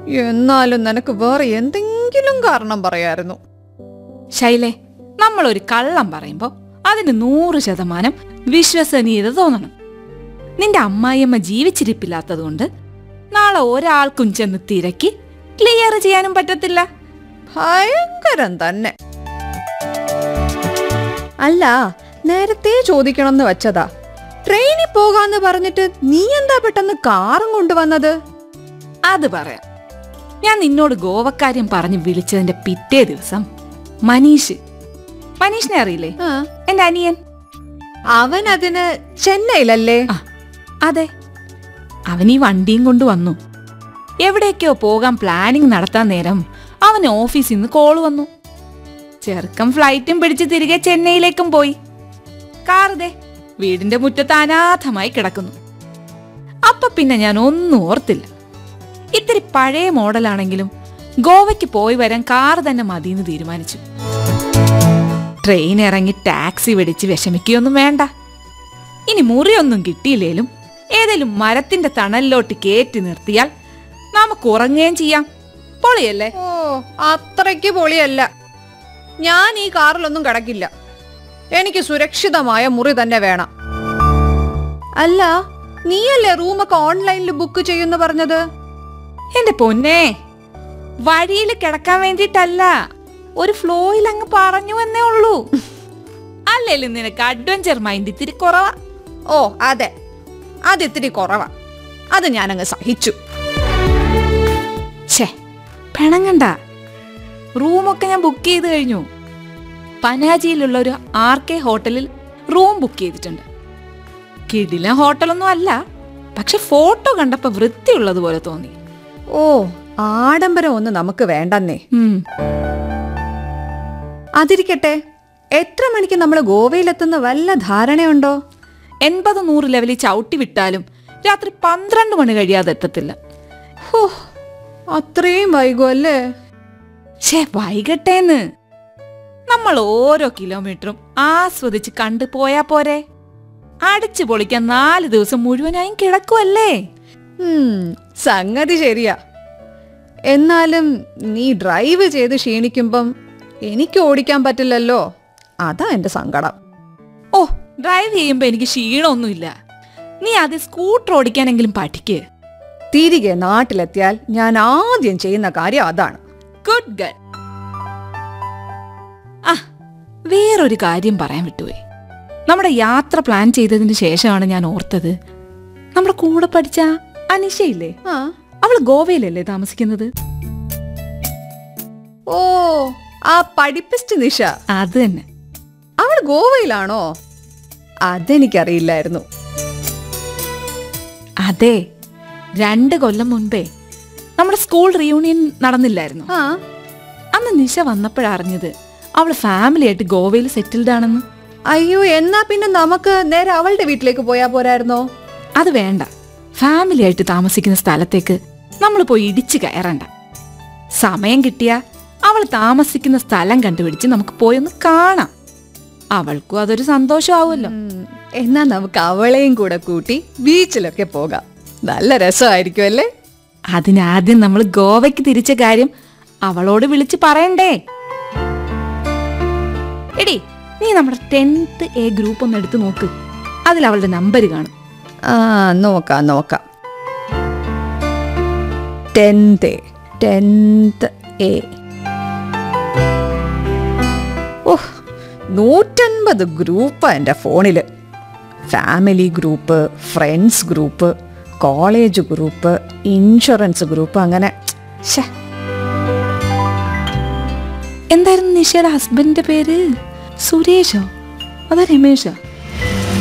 എന്നാലും നിനക്ക് വേറെ എന്തെങ്കിലും കാരണം പറയായിരുന്നു ശൈലേ നമ്മൾ ഒരു കള്ളം പറയുമ്പോ അതിന് നൂറ് ശതമാനം വിശ്വസനീയത തോന്നണം നിന്റെ അമ്മായിയമ്മ ജീവിച്ചിരിപ്പില്ലാത്തതുകൊണ്ട് നാളെ ഒരാൾക്കും ചെന്ന് തിരക്കി ക്ലിയർ ചെയ്യാനും പറ്റത്തില്ല ഭയങ്കരം തന്നെ അല്ല നേരത്തെ ചോദിക്കണമെന്ന് വെച്ചതാ ട്രെയിനിൽ പോകാന്ന് പറഞ്ഞിട്ട് നീ എന്താ പെട്ടെന്ന് കാറും കൊണ്ടുവന്നത് അത് പറയാം ഞാൻ നിന്നോട് ഗോവക്കാര്യം പറഞ്ഞ് വിളിച്ചതിന്റെ പിറ്റേ ദിവസം മനീഷ് മനീഷിനെ അറിയില്ലേ ആ, എന്റെ അനിയൻ അവൻ അതിന് ചെന്നൈയിലല്ലേ ആ അതെ അവൻ ഈ വണ്ടിയും കൊണ്ട് വന്നു എവിടേക്കോ പോകാൻ പ്ലാനിങ് നടത്താൻ നേരം അവന് ഓഫീസിൽ നിന്ന് കോള് വന്നു ചെറുക്കം ഫ്ലൈറ്റും പിടിച്ച് തിരികെ ചെന്നൈയിലേക്കും പോയി കാറുതേ വീടിന്റെ മുറ്റത്ത് അനാഥമായി കിടക്കുന്നു അപ്പൊ പിന്നെ ഞാൻ ഒന്നും ഓർത്തില്ല ഇത്തിരി പഴയ മോഡലാണെങ്കിലും ഗോവയ്ക്ക് പോയി വരാൻ കാർ തന്നെ മതിയെന്ന് തീരുമാനിച്ചു ട്രെയിൻ ഇറങ്ങി ടാക്സി വെടിച്ച് വിഷമിക്കുകയൊന്നും വേണ്ട ഇനി മുറിയൊന്നും കിട്ടിയില്ലേലും ഏതെങ്കിലും മരത്തിന്റെ തണലിലോട്ട് കയറ്റി നിർത്തിയാൽ നമുക്ക് ഉറങ്ങുകയും ചെയ്യാം പൊളിയല്ലേ ഓ അത്രയ്ക്ക് പൊളിയല്ല ഞാൻ ഈ കാറിലൊന്നും കിടക്കില്ല എനിക്ക് സുരക്ഷിതമായ മുറി തന്നെ വേണം അല്ല നീയല്ലേ റൂമൊക്കെ ഓൺലൈനിൽ ബുക്ക് ചെയ്യുന്നു പറഞ്ഞത് എന്റെ പൊന്നേ വഴിയിൽ കിടക്കാൻ വേണ്ടിയിട്ടല്ല ഒരു ഫ്ലോയിൽ അങ്ങ് പറഞ്ഞു എന്നേ ഉള്ളൂ അല്ലേലും നിനക്ക് അഡ്വഞ്ചർ മൈൻഡ് ഇത്തിരി കുറവാ ഓ അതെ അത് ഇത്തിരി കുറവാ അത് ഞാനങ്ങ് സഹിച്ചു ഛേ പിണങ്ങണ്ട റൂമൊക്കെ ഞാൻ ബുക്ക് ചെയ്ത് കഴിഞ്ഞു പനാജിയിലുള്ള ഒരു ആർ കെ ഹോട്ടലിൽ റൂം ബുക്ക് ചെയ്തിട്ടുണ്ട് കിടിലൻ ഹോട്ടലൊന്നും അല്ല പക്ഷെ ഫോട്ടോ കണ്ടപ്പോ വൃത്തിയുള്ളതുപോലെ തോന്നി ഓ ആഡംബരം ഒന്നും നമുക്ക് വേണ്ടെന്നേ ഉം. അതിരിക്കട്ടെ എത്ര മണിക്ക് നമ്മൾ ഗോവയിലെത്തുന്ന വല്ല ധാരണയുണ്ടോ എൺപത് നൂറ് ലെവലിൽ ചവിട്ടി വിട്ടാലും രാത്രി പന്ത്രണ്ട് മണി കഴിയാതെ എത്തത്തില്ല ഹോ അത്രയും വൈകുമല്ലേ ഛേ വൈകട്ടേന്ന് നമ്മൾ ഓരോ കിലോമീറ്ററും ആസ്വദിച്ച് കണ്ടു പോയാ പോരെ അടിച്ചു പൊളിക്കാൻ നാല് ദിവസം മുഴുവനായും കിടക്കുമല്ലേ ഉം, സംഗതി ശരിയാ എന്നാലും നീ ഡ്രൈവ് ചെയ്ത് ക്ഷീണിക്കുമ്പം എനിക്ക് ഓടിക്കാൻ പറ്റില്ലല്ലോ അതാ എന്റെ സങ്കടം ഓ ഡ്രൈവ് ചെയ്യുമ്പോ എനിക്ക് ക്ഷീണമൊന്നുമില്ല നീ ആദ്യം സ്കൂട്ടർ ഓടിക്കാനെങ്കിലും പഠിക്ക് തിരികെ നാട്ടിലെത്തിയാൽ ഞാൻ ആദ്യം ചെയ്യുന്ന കാര്യം അതാണ് ഗുഡ് ഗൾ ആ വേറൊരു കാര്യം പറയാൻ വിട്ടുപോയി നമ്മുടെ യാത്ര പ്ലാൻ ചെയ്തതിന് ശേഷമാണ് ഞാൻ ഓർത്തത് നമ്മുടെ കൂടെ പഠിച്ച അനിഷയില്ലേ ആ അവള് ഗോവയിലല്ലേ താമസിക്കുന്നത് ഓ ആ പഠിപ്പിസ്റ്റ് നിഷ അത് തന്നെ അവൾ ഗോവയിലാണോ അതെനിക്കറിയില്ലായിരുന്നു അതെ രണ്ട് കൊല്ലം മുൻപേ നമ്മുടെ സ്കൂൾ റീയൂണിയൻ നടന്നില്ലായിരുന്നു ആ അന്ന് നിശ വന്നപ്പോഴറിഞ്ഞത് അവള് ഫാമിലി ആയിട്ട് ഗോവയിൽ സെറ്റിൽഡ് ആണെന്ന് അയ്യോ എന്നാ പിന്നെ നമുക്ക് നേരെ അവളുടെ വീട്ടിലേക്ക് പോയാ പോരായിരുന്നോ അത് വേണ്ട ഫാമിലി ആയിട്ട് താമസിക്കുന്ന സ്ഥലത്തേക്ക് നമ്മൾ പോയി ഇടിച്ചു കയറണ്ട സമയം കിട്ടിയ അവൾ താമസിക്കുന്ന സ്ഥലം കണ്ടുപിടിച്ച് നമുക്ക് പോയി ഒന്ന് കാണാം അവൾക്കും അതൊരു സന്തോഷമാവുമല്ലോ ഉം, എന്നാ നമുക്ക് അവളെയും കൂടെ കൂട്ടി ബീച്ചിലൊക്കെ പോകാം നല്ല രസമായിരിക്കും അല്ലേ അതിനാദ്യം നമ്മൾ ഗോവയ്ക്ക് തിരിച്ച കാര്യം അവളോട് വിളിച്ച് പറയണ്ടേ എടി നീ നമ്മുടെ ടെൻത്ത് എ ഗ്രൂപ്പ് ഒന്ന് എടുത്ത് നോക്ക് അതിൽ അവളുടെ നമ്പർ കാണും ആ നോക്കാം നോക്കാം ടെൻത്ത് ടെൻത്ത് എ ഓഹ് നൂറ്റൻപത് ഗ്രൂപ്പാ എൻ്റെ ഫോണിൽ family group friends group college group insurance group അങ്ങനെ ശ്ശെ, എന്തായിരുന്നു നിഷയുടെ ഹസ്ബൻഡിന്റെ പേര് സുരേഷോ അതോ രമേശോ